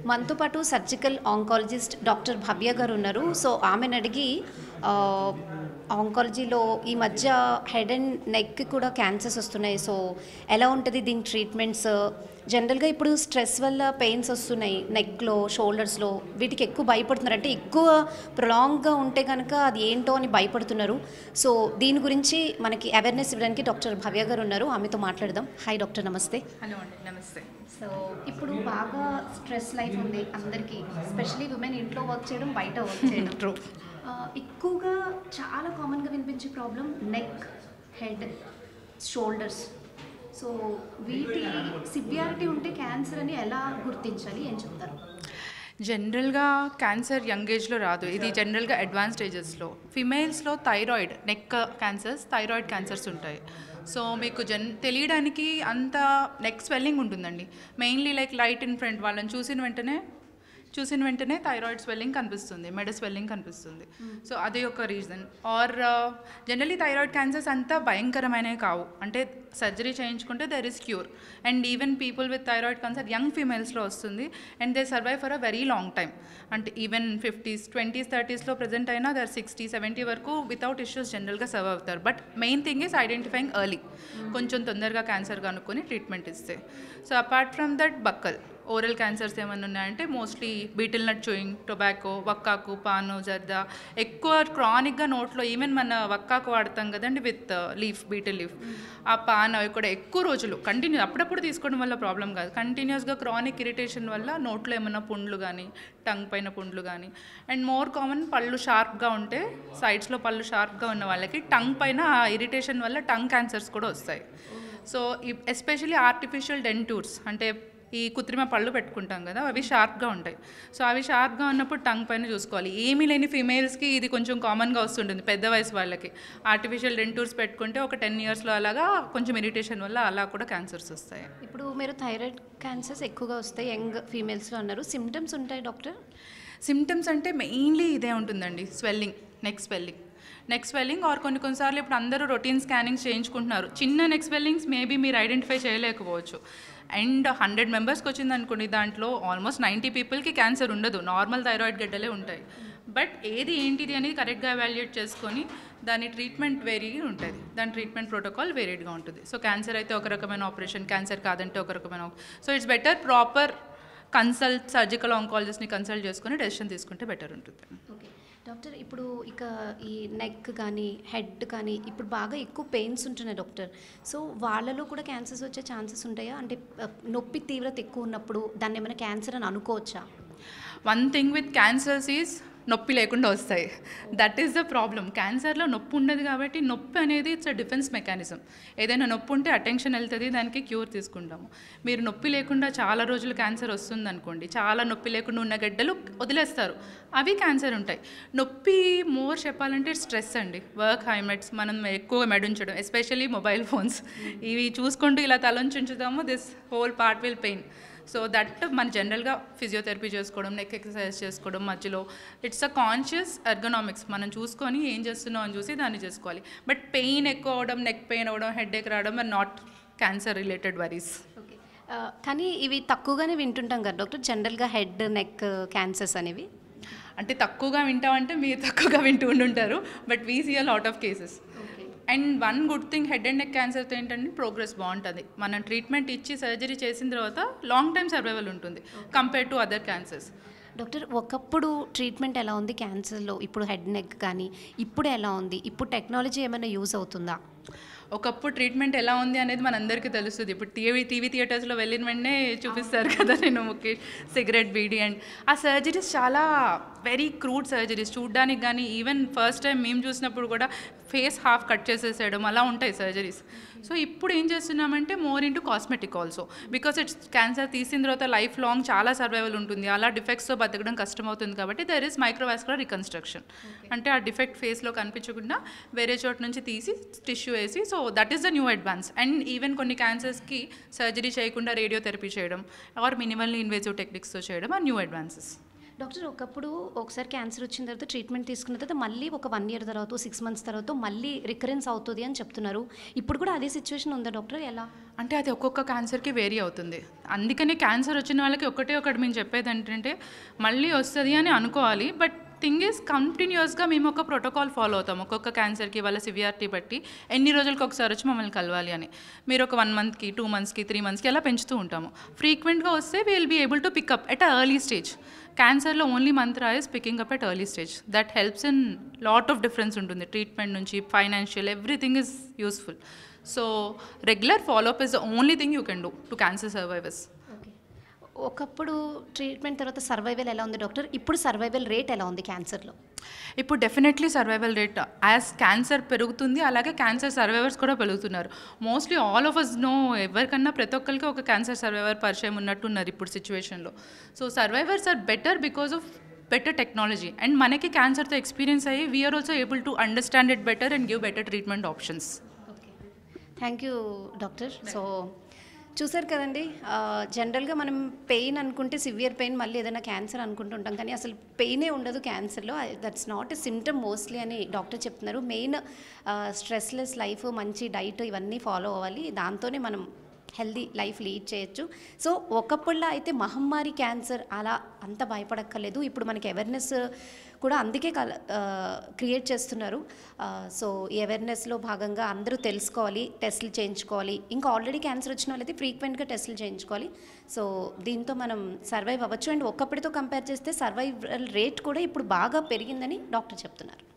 మనతో పాటు surgical oncologist doctor భవ్య గారు ఉన్నారు సో ఆమెను అడిగి ఆ, ఆంకాలజీలో ఈ మధ్య హెడ్ అండ్ నెక్ కూడా క్యాన్సర్స్ వస్తున్నాయి సో ఎలా ఉంటుంది దీని ట్రీట్మెంట్స్ జనరల్గా ఇప్పుడు స్ట్రెస్ వల్ల పెయిన్స్ వస్తున్నాయి నెక్లో షోల్డర్స్లో వీటికి ఎక్కువ భయపడుతున్నారు అంటే ఎక్కువ ప్రొలాంగ్గా ఉంటే కనుక అది ఏంటో అని భయపడుతున్నారు సో దీని గురించి మనకి అవేర్నెస్ ఇవ్వడానికి డాక్టర్ భవ్య గారు ఉన్నారు ఆమెతో మాట్లాడదాం హాయ్ డాక్టర్ నమస్తే హలో అండి నమస్తే సో ఇప్పుడు బాగా స్ట్రెస్ లైఫ్ ఉంది అందరికీ ఎస్పెషలీ ఉమెన్ ఇంట్లో వర్క్ చేయడం బయట వర్క్ చేయడం ట్రూ ఆ, ఎక్కువగా చాలా కామన్గా వినిపించే problem neck head shoulders so వీటి సివియారిటీ ఉంటే క్యాన్సర్ అని ఎలా గుర్తించాలి ఏం చెప్తారు జనరల్గా క్యాన్సర్ యంగ్ ఏజ్లో రాదు ఇది జనరల్గా అడ్వాన్స్ స్టేజెస్లో ఫిమేల్స్లో thyroid neck cancers thyroid cancers ఉంటాయి సో మీకు జన్ తెలియడానికి అంత నెక్ స్వెల్లింగ్ ఉంటుందండి mainly like light in front వాళ్ళని చూసిన వెంటనే చూసిన వెంటనే థైరాయిడ్ స్వెల్లింగ్ కనిపిస్తుంది మెడ స్వెల్లింగ్ కనిపిస్తుంది సో అది ఒక reason or generally thyroid cancers అంతా భయంకరమైనవి కావు అంటే సర్జరీ చేయించుకుంటే there is cure and even people with thyroid cancer young ఫీమేల్స్లో వస్తుంది and they survive for a very long time అంటే ఈవెన్ ఫిఫ్టీస్ ట్వంటీస్ థర్టీస్లో ప్రజెంట్ అయినా దర్ సిక్స్టీ సెవెంటీ వరకు వితౌట్ ఇష్యూస్ జనరల్గా సర్వ్ అవుతారు but main thing is identifying early కొంచెం తొందరగా క్యాన్సర్ కనుక్కొని ట్రీట్మెంట్ ఇస్తే so apart from that buccal oral cancers ఏమైనా ఉన్నాయంటే mostly betel nut chewing tobacco వక్కాకు పాను జర్దా ఎక్కువ క్రానిక్గా నోట్లో ఈవెన్ మన వక్కాకు వాడతాం కదండి విత్ లీఫ్ బీటిల్ లీఫ్ ఆ పాన్ అవి కూడా ఎక్కువ రోజులు కంటిన్యూ అప్పుడప్పుడు తీసుకోవడం వల్ల ప్రాబ్లం కాదు కంటిన్యూస్గా క్రానిక్ ఇరిటేషన్ వల్ల నోట్లో ఏమైనా పుండ్లు కానీ టంగ్ పైన పుండ్లు కానీ అండ్ మోర్ కామన్ పళ్ళు షార్ప్గా ఉంటే సైడ్స్లో పళ్ళు షార్ప్గా ఉన్న వాళ్ళకి టంగ్ పైన ఆ ఇరిటేషన్ వల్ల టంగ్ క్యాన్సర్స్ కూడా వస్తాయి సో ఎస్పెషలీ ఆర్టిఫిషియల్ డెంటూర్స్ అంటే ఈ కృత్రిమ పళ్ళు పెట్టుకుంటాం కదా అవి షార్ప్గా ఉంటాయి సో అవి షార్ప్గా ఉన్నప్పుడు టంగ్ పైన చూసుకోవాలి ఏమీ లేని ఫీమేల్స్కి ఇది కొంచెం కామన్గా వస్తుంటుంది పెద్ద వయసు వాళ్ళకి ఆర్టిఫిషియల్ డెంటూర్స్ పెట్టుకుంటే ఒక టెన్ ఇయర్స్లో అలాగా కొంచెం ఇరిటేషన్ వల్ల అలా కూడా క్యాన్సర్స్ వస్తాయి ఇప్పుడు మీరు థైరాయిడ్ క్యాన్సర్స్ ఎక్కువగా వస్తాయి యంగ్ ఫీమేల్స్లో అన్నారు సిమ్టమ్స్ ఉంటాయి డాక్టర్ సిమ్టమ్స్ అంటే మెయిన్లీ ఇదే ఉంటుందండి swelling neck swelling neck swelling or కొన్ని కొన్నిసార్లు ఇప్పుడు అందరూ రొటీన్ స్కానింగ్స్ చేయించుకుంటున్నారు చిన్న నెక్ స్వెల్లింగ్స్ మేబీ మీరు ఐడెంటిఫై చేయలేకపోవచ్చు అండ్ హండ్రెడ్ మెంబర్స్కి వచ్చింది అనుకోండి దాంట్లో ఆల్మోస్ట్ నైంటీ పీపుల్కి క్యాన్సర్ ఉండదు నార్మల్ థైరాయిడ్ గడ్డలే ఉంటాయి బట్ ఏది ఏంటిది అనేది కరెక్ట్గా ఎవాల్యుయేట్ చేసుకొని దాని ట్రీట్మెంట్ వేరీ ఉంటుంది దాని ట్రీట్మెంట్ ప్రోటోకాల్ వేరీడ్గా ఉంటుంది సో క్యాన్సర్ అయితే ఒక రకమైన ఆపరేషన్ క్యాన్సర్ కాదంటే ఒక రకమైన so it's better proper consult surgical ఆంకాలజిస్ట్ని కన్సల్ట్ చేసుకుని డెసిషన్ తీసుకుంటే బెటర్ ఉంటుంది ఓకే డాక్టర్ ఇప్పుడు ఇక ఈ నెక్ కానీ హెడ్ కానీ ఇప్పుడు బాగా ఎక్కువ పెయిన్స్ ఉంటున్నాయి డాక్టర్ సో వాళ్ళలో కూడా క్యాన్సర్స్ వచ్చే ఛాన్సెస్ ఉంటాయా అంటే ఆ, నొప్పి తీవ్రత ఎక్కువ ఉన్నప్పుడు దాన్ని ఏమైనా క్యాన్సర్ అని అనుకోవచ్చా one thing with cancers is నొప్పి లేకుండా వస్తాయి దట్ ఈస్ ద ప్రాబ్లం క్యాన్సర్లో నొప్పి ఉండదు కాబట్టి నొప్పి అనేది ఇట్స్ అ డిఫెన్స్ మెకానిజం ఏదైనా నొప్పి ఉంటే అటెన్షన్ వెళ్తుంది దానికి క్యూర్ తీసుకుంటాము మీరు నొప్పి లేకుండా చాలా రోజులు క్యాన్సర్ వస్తుంది అనుకోండి చాలా నొప్పి లేకుండా ఉన్న గడ్డలు వదిలేస్తారు అవి క్యాన్సర్ ఉంటాయి నొప్పి మోర్ చెప్పాలంటే స్ట్రెస్ అండి వర్క్ హైమెట్స్ మనం ఎక్కువ మెడుంచడం ఎస్పెషల్లీ మొబైల్ ఫోన్స్ ఇవి చూసుకుంటూ ఇలా తలంచి ఉంచుతాము this whole part will pain so that మన జనరల్గా ఫిజియోథెరపీ చేసుకోవడం నెక్ ఎక్సర్సైజ్ చేసుకోవడం మధ్యలో ఇట్స్ అ కాన్షియస్ ఎర్గనామిక్స్ మనం చూసుకొని ఏం చేస్తున్నాం అని చూసి దాన్ని చేసుకోవాలి బట్ పెయిన్ ఎక్కువ అవడం నెక్ పెయిన్ అవ్వడం హెడ్ ఎక్ రావడం are not cancer related worries okay ఆ, కానీ ఇవి తక్కువగానే వింటుంటాం కదా డాక్టర్ జనరల్గా హెడ్ నెక్ క్యాన్సర్స్ అనేవి అంటే తక్కువగా వింటామంటే మీరు తక్కువగా వింటూ ఉండుంటారు but we see a lot of cases okay and one good thing head and neck క్యాన్సర్తో ఏంటంటే ప్రోగ్రెస్ బాగుంటుంది మనం ట్రీట్మెంట్ ఇచ్చి సర్జరీ చేసిన తర్వాత లాంగ్ టైం సర్వైవల్ ఉంటుంది compare to other cancers doctor ఒకప్పుడు ట్రీట్మెంట్ ఎలా ఉంది క్యాన్సర్లో ఇప్పుడు హెడ్ నెక్ కానీ ఇప్పుడు ఎలా ఉంది ఇప్పుడు టెక్నాలజీ ఏమైనా యూజ్ అవుతుందా ఒకప్పుడు ట్రీట్మెంట్ ఎలా ఉంది అనేది మనందరికీ తెలుస్తుంది ఇప్పుడు టీవీ టీవీ థియేటర్స్లో వెళ్ళిన వెంటనే చూపిస్తారు కదా నేను ముఖేష్ సిగరెట్ బీడీ అండ్ ఆ సర్జరీస్ చాలా వెరీ క్రూడ్ సర్జరీస్ చూడ్డానికి కానీ ఈవెన్ ఫస్ట్ టైం మేము చూసినప్పుడు కూడా ఫేస్ హాఫ్ కట్ చేసేసేయడం అలా ఉంటాయి సర్జరీస్ సో ఇప్పుడు ఏం చేస్తున్నామంటే more into cosmetic also because it's cancer తీసిన తర్వాత లైఫ్ లాంగ్ చాలా సర్వైవల్ ఉంటుంది అలా డిఫెక్ట్స్తో బతకడం కష్టమవుతుంది కాబట్టి దర్ ఇస్ మైక్రోవాస్కులర్ రికన్స్ట్రక్షన్ అంటే ఆ డిఫెక్ట్ ఫేస్లో కనిపించకుండా వేరే చోట నుంచి తీసి టిష్యూ వేసి so that is the new advance and even కొన్ని క్యాన్సర్స్కి సర్జరీ చేయకుండా రేడియోథెరపీ చేయడం ఆర్ మినిమల్లీ ఇన్వేజివ్ టెక్నిక్స్తో చేయడం ఆ న్యూ అడ్వాన్సెస్ డాక్టర్ ఒకప్పుడు ఒకసారి క్యాన్సర్ వచ్చిన తర్వాత ట్రీట్మెంట్ తీసుకున్న తర్వాత మళ్ళీ ఒక వన్ ఇయర్ తర్వాత సిక్స్ మంత్స్ తర్వాత మళ్ళీ రికరెన్స్ అవుతుంది అని చెప్తున్నారు ఇప్పుడు కూడా అదే సిచ్యువేషన్ ఉందా డాక్టర్ ఎలా అంటే అది ఒక్కొక్క క్యాన్సర్కి వేరీ అవుతుంది అందుకనే క్యాన్సర్ వచ్చిన వాళ్ళకి ఒకటే ఒకటి మేము చెప్పేది ఏంటంటే మళ్ళీ వస్తుంది అని అనుకోవాలి బట్ థింగ్ ఈజ్ కంటిన్యూస్గా మేము ఒక ప్రోటోకాల్ ఫాలో అవుతాం ఒక్కొక్క క్యాన్సర్కి వాళ్ళ సివియారిటీ బట్టి ఎన్ని రోజులకు ఒకసారి వచ్చి మమ్మల్ని కలవాలి అని మీరు ఒక వన్ మంత్కి టూ మంత్స్కి త్రీ మంత్స్కి అలా పెంచుతూ ఉంటాము ఫ్రీక్వెంట్గా వస్తే will be able to pick up at early stage క్యాన్సర్లో only mantra is picking up at early stage that helps in lot of difference ఉంటుంది ట్రీట్మెంట్ నుంచి financial everything is useful so regular follow up is the only thing you can do to cancer survivors okay ఒకప్పుడు treatment తర్వాత survival ఎలా ఉంది doctor ఇప్పుడు survival rate ఎలా ఉంది క్యాన్సర్లో ఇప్పుడు definitely survival rate as cancer పెరుగుతుంది అలాగే క్యాన్సర్ సర్వైవర్స్ కూడా పెరుగుతున్నారు mostly all of us know ఎవరికన్నా ప్రతి ఒక్కరికి ఒక క్యాన్సర్ సర్వైవర్ పరిచయం ఉన్నట్టున్నారు ఇప్పుడు సిచ్యువేషన్లో so survivors are better because of better technology and మనకి క్యాన్సర్తో ఎక్స్పీరియన్స్ అయ్యి we are also able to understand it better and give better treatment options okay thank you doctor so చూసారు కదండి ఆ, జనరల్గా మనం పెయిన్ అనుకుంటే సివియర్ పెయిన్ మళ్ళీ ఏదైనా క్యాన్సర్ అనుకుంటుంటాం కానీ అసలు పెయినే ఉండదు క్యాన్సర్లో that's not a symptom mostly అని డాక్టర్ చెప్తున్నారు మెయిన్ స్ట్రెస్లెస్ లైఫ్ మంచి డైట్ ఇవన్నీ ఫాలో అవ్వాలి దాంతోనే మనం హెల్దీ లైఫ్ లీడ్ చేయొచ్చు సో ఒకప్పుడులా అయితే మహమ్మారి క్యాన్సర్ అలా అంత భయపడక్కర్లేదు ఇప్పుడు మనకి అవేర్నెస్ కూడా అందుకే కల క్రియేట్ చేస్తున్నారు ఆ, సో ఈ అవేర్నెస్లో భాగంగా అందరూ తెలుసుకోవాలి టెస్టులు చేయించుకోవాలి ఇంకా ఆల్రెడీ క్యాన్సర్ వచ్చిన వాళ్ళైతే ఫ్రీక్వెంట్గా టెస్టులు చేయించుకోవాలి సో దీంతో మనం సర్వైవ్ అవ్వచ్చు అండ్ ఒకప్పటితో కంపేర్ చేస్తే సర్వైవల్ రేట్ కూడా ఇప్పుడు బాగా పెరిగిందని డాక్టర్ చెప్తున్నారు